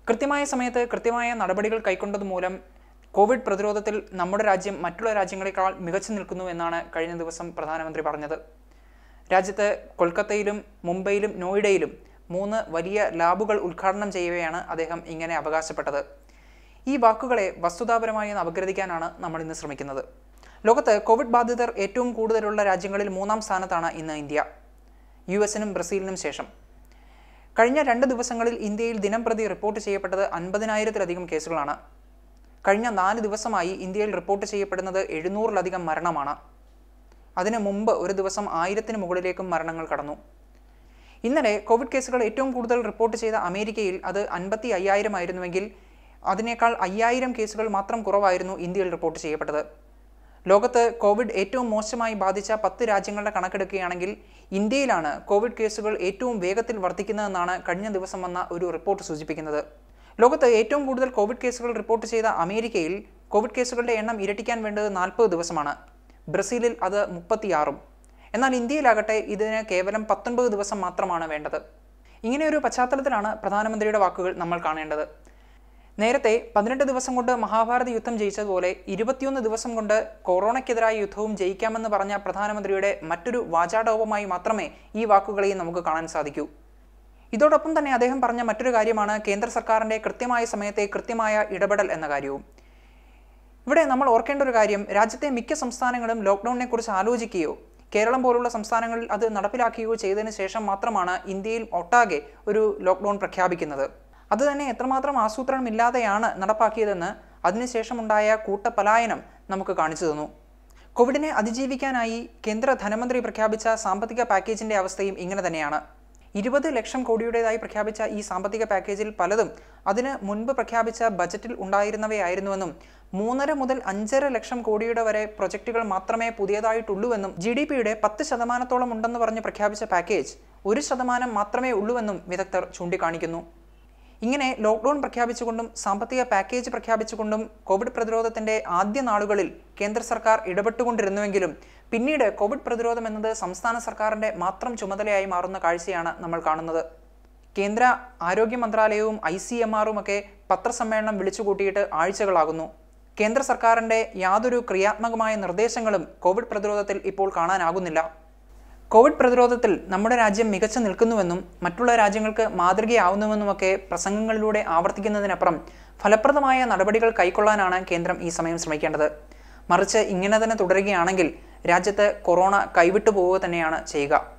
കൃത്യമായ സമയത്ത് കൃത്യമായ നടപടികൾ കൈക്കൊണ്ടത് മൂലം കോവിഡ് പ്രതിരോധത്തിൽ നമ്മുടെ രാജ്യം മറ്റുള്ള രാജ്യങ്ങളെക്കാൾ മികച്ചു നിൽക്കുന്നു എന്നാണ് കഴിഞ്ഞ ദിവസം പ്രധാനമന്ത്രി പറഞ്ഞത് രാജ്യത്ത് കൊൽക്കത്തയിലും മുംബൈയിലും നോയിഡയിലും മൂന്ന് വലിയ ലാബുകൾ ഉദ്ഘാടനം ചെയ്യവെയാണ് അദ്ദേഹം ഇങ്ങനെ അവകാശപ്പെട്ടത് ഈ വാക്കുകളെ വസ്തുതാപരമായി ഒന്ന് അപഗ്രഥിക്കാനാണ് നമ്മൾ ഇന്ന് ശ്രമിക്കുന്നത് ലോകത്ത് കോവിഡ് ബാധിതർ ഏറ്റവും കൂടുതലുള്ള രാജ്യങ്ങളിൽ മൂന്നാം സ്ഥാനത്താണ് ഇന്ന് ഇന്ത്യ യു എസിനും ബ്രസീലിനും ശേഷം കഴിഞ്ഞ രണ്ട് ദിവസങ്ങളിൽ ഇന്ത്യയിൽ ദിനം പ്രതി റിപ്പോർട്ട് ചെയ്യപ്പെട്ടത് അൻപതിനായിരത്തിലധികം കേസുകളാണ് കഴിഞ്ഞ നാല് ദിവസമായി ഇന്ത്യയിൽ റിപ്പോർട്ട് ചെയ്യപ്പെടുന്നത് എഴുന്നൂറിലധികം മരണമാണ് അതിന് മുമ്പ് ഒരു ദിവസം ആയിരത്തിന് മുകളിലേക്കും മരണങ്ങൾ കടന്നു ഇന്നലെ കോവിഡ് കേസുകൾ ഏറ്റവും കൂടുതൽ റിപ്പോർട്ട് ചെയ്ത അമേരിക്കയിൽ അത് അൻപത്തി അയ്യായിരം ആയിരുന്നുവെങ്കിൽ അതിനേക്കാൾ അയ്യായിരം കേസുകൾ മാത്രം കുറവായിരുന്നു ഇന്ത്യയിൽ റിപ്പോർട്ട് ചെയ്യപ്പെട്ടത് ലോകത്ത് കോവിഡ് ഏറ്റവും മോശമായി ബാധിച്ച പത്ത് രാജ്യങ്ങളുടെ കണക്കെടുക്കുകയാണെങ്കിൽ ഇന്ത്യയിലാണ് കോവിഡ് കേസുകൾ ഏറ്റവും വേഗത്തിൽ വർദ്ധിക്കുന്നതെന്നാണ് കഴിഞ്ഞ ദിവസം വന്ന ഒരു റിപ്പോർട്ട് സൂചിപ്പിക്കുന്നത് ലോകത്ത് ഏറ്റവും കൂടുതൽ കോവിഡ് കേസുകൾ റിപ്പോർട്ട് ചെയ്ത അമേരിക്കയിൽ കോവിഡ് കേസുകളുടെ എണ്ണം ഇരട്ടിക്കാൻ വേണ്ടത് നാൽപ്പത് ദിവസമാണ് ബ്രസീലിൽ അത് മുപ്പത്തിയാറും എന്നാൽ ഇന്ത്യയിലാകട്ടെ ഇതിന് കേവലം പത്തൊൻപത് ദിവസം മാത്രമാണ് വേണ്ടത് ഇങ്ങനെയൊരു പശ്ചാത്തലത്തിലാണ് പ്രധാനമന്ത്രിയുടെ വാക്കുകൾ നമ്മൾ കാണേണ്ടത് നേരത്തെ പതിനെട്ട് ദിവസം കൊണ്ട് മഹാഭാരത യുദ്ധം ജയിച്ചതുപോലെ ഇരുപത്തിയൊന്ന് ദിവസം കൊണ്ട് കൊറോണയ്ക്കെതിരായ യുദ്ധവും ജയിക്കാമെന്ന് പറഞ്ഞ പ്രധാനമന്ത്രിയുടെ മറ്റൊരു വാചാടോപമായി മാത്രമേ ഈ വാക്കുകളെയും നമുക്ക് കാണാൻ സാധിക്കൂ ഇതോടൊപ്പം തന്നെ അദ്ദേഹം പറഞ്ഞ മറ്റൊരു കാര്യമാണ് കേന്ദ്ര സർക്കാരിൻ്റെ കൃത്യമായ സമയത്തെ കൃത്യമായ ഇടപെടൽ എന്ന കാര്യവും ഇവിടെ നമ്മൾ ഓർക്കേണ്ട ഒരു കാര്യം രാജ്യത്തെ മിക്ക സംസ്ഥാനങ്ങളും ലോക്ക്ഡൌണിനെ കുറിച്ച് ആലോചിക്കുകയോ കേരളം പോലുള്ള സംസ്ഥാനങ്ങളിൽ അത് നടപ്പിലാക്കുകയോ ചെയ്തതിന് ശേഷം മാത്രമാണ് ഇന്ത്യയിൽ ഒട്ടാകെ ഒരു ലോക്ക്ഡൗൺ പ്രഖ്യാപിക്കുന്നത് അത് തന്നെ എത്രമാത്രം ആസൂത്രണമില്ലാതെയാണ് നടപ്പാക്കിയതെന്ന് അതിനുശേഷമുണ്ടായ കൂട്ടപലായനം നമുക്ക് കാണിച്ചു തന്നു കോവിഡിനെ അതിജീവിക്കാനായി കേന്ദ്ര ധനമന്ത്രി പ്രഖ്യാപിച്ച സാമ്പത്തിക പാക്കേജിന്റെ അവസ്ഥയും ഇങ്ങനെ തന്നെയാണ് ഇരുപത് ലക്ഷം കോടിയുടേതായി പ്രഖ്യാപിച്ച ഈ സാമ്പത്തിക പാക്കേജിൽ പലതും അതിന് മുൻപ് പ്രഖ്യാപിച്ച ബജറ്റിൽ ഉണ്ടായിരുന്നവയായിരുന്നുവെന്നും മൂന്നര മുതൽ അഞ്ചര ലക്ഷം കോടിയുടെ വരെ പ്രൊജക്റ്റുകൾ മാത്രമേ പുതിയതായിട്ടുള്ളൂവെന്നും ജി ഡി പിയുടെ പത്ത് ശതമാനത്തോളം ഉണ്ടെന്ന് പറഞ്ഞ് പ്രഖ്യാപിച്ച പാക്കേജ് ഒരു ശതമാനം മാത്രമേ ഉള്ളൂവെന്നും വിദഗ്ധർ ചൂണ്ടിക്കാണിക്കുന്നു ഇങ്ങനെ ലോക്ക്ഡൌൺ പ്രഖ്യാപിച്ചുകൊണ്ടും സാമ്പത്തിക പാക്കേജ് പ്രഖ്യാപിച്ചുകൊണ്ടും കോവിഡ് പ്രതിരോധത്തിന്റെ ആദ്യ നാളുകളിൽ കേന്ദ്ര സർക്കാർ ഇടപെട്ടുകൊണ്ടിരുന്നുവെങ്കിലും പിന്നീട് കോവിഡ് പ്രതിരോധം എന്നത് സംസ്ഥാന സർക്കാരിന്റെ മാത്രം ചുമതലയായി മാറുന്ന കാഴ്ചയാണ് നമ്മൾ കാണുന്നത് കേന്ദ്ര ആരോഗ്യ മന്ത്രാലയവും ഐ സി എം ആറും ഒക്കെ പത്രസമ്മേളനം വിളിച്ചുകൂട്ടിയിട്ട് ആഴ്ചകളാകുന്നു കേന്ദ്ര സർക്കാരിന്റെ യാതൊരു ക്രിയാത്മകമായ നിർദ്ദേശങ്ങളും കോവിഡ് പ്രതിരോധത്തിൽ ഇപ്പോൾ കാണാനാകുന്നില്ല കോവിഡ് പ്രതിരോധത്തിൽ നമ്മുടെ രാജ്യം മികച്ചു നിൽക്കുന്നുവെന്നും മറ്റുള്ള രാജ്യങ്ങൾക്ക് മാതൃകയാവുന്നുവെന്നുമൊക്കെ പ്രസംഗങ്ങളിലൂടെ ആവർത്തിക്കുന്നതിനപ്പുറം ഫലപ്രദമായ നടപടികൾ കൈക്കൊള്ളാനാണ് കേന്ദ്രം ഈ സമയം ശ്രമിക്കേണ്ടത് മറിച്ച് ഇങ്ങനെ തന്നെ തുടരുകയാണെങ്കിൽ രാജ്യത്ത് കൊറോണ കൈവിട്ടു പോവുക തന്നെയാണ് ചെയ്യുക